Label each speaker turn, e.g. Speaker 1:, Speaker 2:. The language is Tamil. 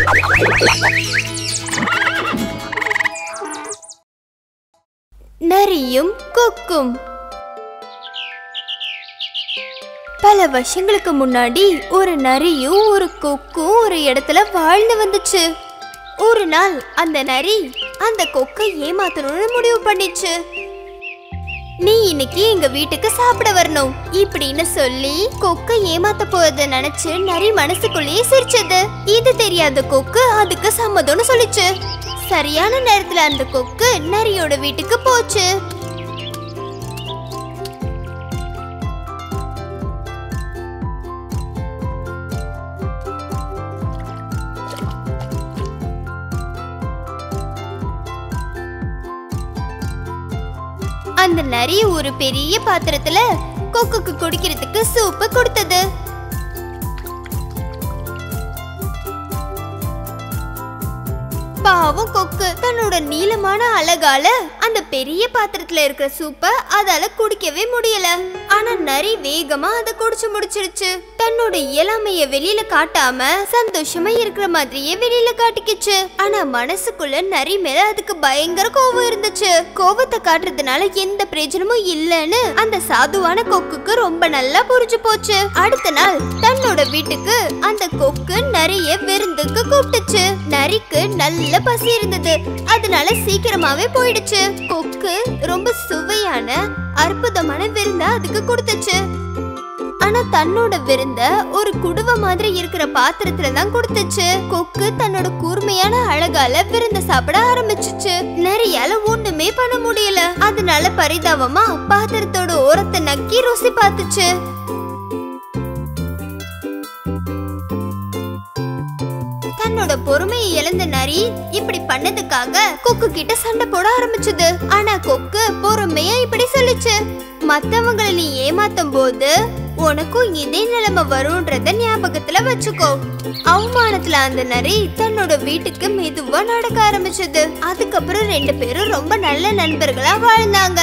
Speaker 1: நரியும் கொக்கும் பல வருஷங்களுக்கு முன்னாடி ஒரு நரியும் ஒரு கொக்கும் ஒரு இடத்துல வாழ்ந்து வந்துச்சு ஒரு நாள் அந்த நரி அந்த கொக்கை ஏமாத்தணும்னு முடிவு பண்ணிச்சு நீ இன்னைக்கு எங்க வீட்டுக்கு சாப்பிட வரணும் இப்படின்னு சொல்லி கொக்கை ஏமாத்த போறத நினைச்சு நரி மனசுக்குள்ளேயே சிரிச்சது இது தெரியாத கொக்கு அதுக்கு சம்மதம்னு சொல்லிச்சு சரியான நேரத்துல அந்த கொக்கு நரியோட வீட்டுக்கு போச்சு அந்த நரி ஒரு பெரிய பாத்திரத்துல கொக்குக்கு குடிக்கிறதுக்கு சூப்பு கொடுத்தது பாவம் கொக்கு தன்னோட நீளமான அழகால அந்த பெரிய பாத்திரத்துல இருக்கிற சூப்ப அதால குடிக்கவே முடியல ஆனா நரி வேகமா அதை குடிச்சு முடிச்சிருச்சு தன்னோட இயலாமைய வெளியில காட்டாம சந்தோஷமா இருக்கிற மாதிரியே வெளியில காட்டிக்கிச்சு ஆனா மனசுக்குள்ள நரி மேல அதுக்கு பயங்கர கோபம் இருந்துச்சு கோபத்தை காட்டுறதுனால எந்த பிரயோஜனமும் இல்லைன்னு அந்த சாதுவான கொக்குக்கு ரொம்ப நல்லா புரிஞ்சு போச்சு அடுத்த நாள் தன்னோட வீட்டுக்கு அந்த கொக்கு நரிய விருந்துக்கு கூப்பிட்டுச்சு நரிக்கு நல்ல பசி இருந்தது அதனால சீக்கிரமாவே போயிடுச்சு கொக்கு ரொம்ப சுவையான அற்புதமான விருந்த அதுக்கு கொடுத்துச்சு ஆனா தன்னோட விருந்த ஒரு குடுவை மாதிரி இருக்கிற பாத்திரத்துல தான் கொடுத்துச்சு கொக்கு தன்னோட கூர்மையான அழகால விருந்த சாப்பிட ஆரம்பிச்சுச்சு நிறையால ஒண்ணுமே பண்ண முடியல அதனால பரிதாபமா பாத்திரத்தோட ஓரத்தை நக்கி ருசி பார்த்துச்சு தன்னோட பொறுமையை இழந்த நரி இப்படி பண்ணதுக்காக கொக்கு கிட்ட சண்டை போட ஆரம்பிச்சது ஆனா கொக்கு பொறுமையா இப்படி சொல்லுச்சு மத்தவங்களை நீ ஏமாத்தும் போது உனக்கும் இதே நிலைமை வரும்ன்றத ஞாபகத்துல வச்சுக்கோ அவமானத்துல அந்த நரி தன்னோட வீட்டுக்கு மெதுவா நடக்க ஆரம்பிச்சது அதுக்கப்புறம் ரெண்டு பேரும் ரொம்ப நல்ல நண்பர்களா வாழ்ந்தாங்க